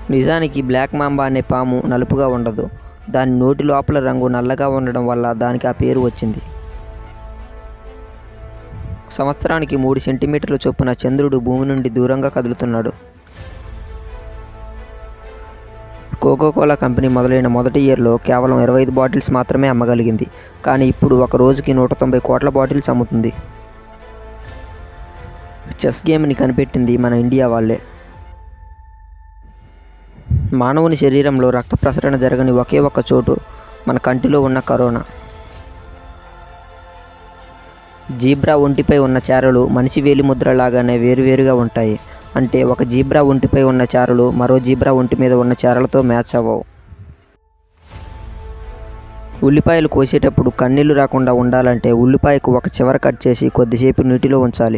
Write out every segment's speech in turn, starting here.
నిజానికి black mamba అనే పాము నలుపుగా ఉండదు దాని నోటి లోపల రంగు నల్లగా ఉండడం వల్ల దానికి ఆ పేరు వచ్చింది సంవత్సరానికి మూడు సెంటీమీటర్ల చొప్పున చంద్రుడు భూమి నుండి దూరంగా కదులుతున్నాడు కోకోకోలా కంపెనీ మొదలైన మొదటి ఇయర్లో కేవలం ఇరవై ఐదు బాటిల్స్ మాత్రమే అమ్మగలిగింది కానీ ఇప్పుడు ఒక రోజుకి నూట తొంభై కోట్ల బాటిల్స్ అమ్ముతుంది చెస్ గేమ్ని కనిపెట్టింది మన ఇండియా వాళ్ళే మానవుని శరీరంలో రక్త ప్రసరణ జరగని ఒకే ఒక్క చోటు మన కంటిలో ఉన్న కరోనా జీబ్రా ఒంటిపై ఉన్న చారలు మనిషి వేలి ముద్ర లాగానే వేరువేరుగా ఉంటాయి అంటే ఒక జీబ్రా ఒంటిపై ఉన్న చారలు మరో జీబ్రా ఒంటి మీద ఉన్న చారలతో మ్యాచ్ అవ్వవు ఉల్లిపాయలు కోసేటప్పుడు కన్నీళ్లు రాకుండా ఉండాలంటే ఉల్లిపాయకు ఒక చివర కట్ చేసి కొద్దిసేపు నీటిలో ఉంచాలి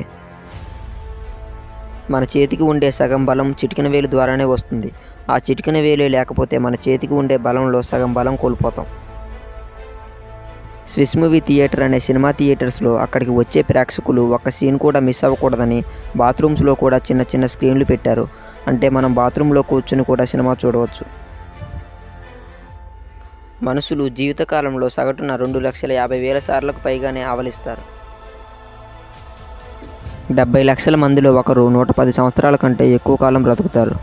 మన చేతికి ఉండే సగం బలం చిటికిన వేలు ద్వారానే వస్తుంది ఆ చిటికిన వేలే లేకపోతే మన చేతికి ఉండే బలంలో సగం బలం కోల్పోతాం స్విస్ మూవీ థియేటర్ అనే సినిమా థియేటర్స్లో అక్కడికి వచ్చే ప్రేక్షకులు ఒక్క సీన్ కూడా మిస్ అవ్వకూడదని బాత్రూమ్స్లో కూడా చిన్న చిన్న స్క్రీన్లు పెట్టారు అంటే మనం బాత్రూంలో కూర్చుని కూడా సినిమా చూడవచ్చు మనుషులు జీవితకాలంలో సగటున రెండు లక్షల యాభై వేల సార్లకు పైగానే ఆవలిస్తారు డెబ్బై లక్షల మందిలో ఒకరు నూట పది సంవత్సరాల కంటే ఎక్కువ కాలం బ్రతుకుతారు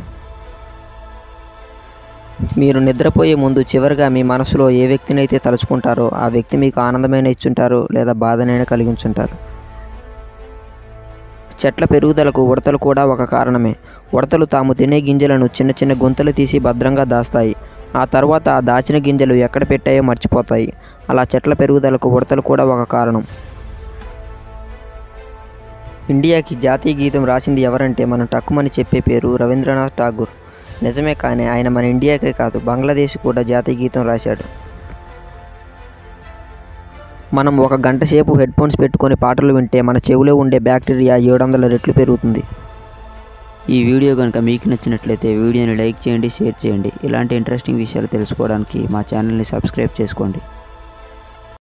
మీరు నిద్రపోయే ముందు చివరిగా మీ మనసులో ఏ వ్యక్తినైతే తలుచుకుంటారో ఆ వ్యక్తి మీకు ఆనందమైన ఇచ్చుంటారు లేదా బాధనైనా కలిగించుంటారు చెట్ల పెరుగుదలకు ఉడతలు కూడా ఒక కారణమే ఉడతలు తాము తినే గింజలను చిన్న చిన్న గుంతలు తీసి భద్రంగా దాస్తాయి ఆ తర్వాత ఆ దాచిన గింజలు ఎక్కడ పెట్టాయో మర్చిపోతాయి అలా చెట్ల పెరుగుదలకు ఉడతలు కూడా ఒక కారణం ఇండియాకి జాతీయ గీతం రాసింది ఎవరంటే మనం టక్కుమని చెప్పే పేరు రవీంద్రనాథ్ ఠాగూర్ నిజమే కానీ ఆయన మన ఇండియాకే కాదు బంగ్లాదేశ్ కూడా జాతీయ గీతం రాశాడు మనం ఒక గంట సేపు హెడ్ ఫోన్స్ పెట్టుకొని పాటలు వింటే మన చెవిలో ఉండే బ్యాక్టీరియా ఏడు వందల రెట్లు పెరుగుతుంది ఈ వీడియో కనుక మీకు నచ్చినట్లయితే వీడియోని లైక్ చేయండి షేర్ చేయండి ఇలాంటి ఇంట్రెస్టింగ్ విషయాలు తెలుసుకోవడానికి మా ఛానల్ని సబ్స్క్రైబ్ చేసుకోండి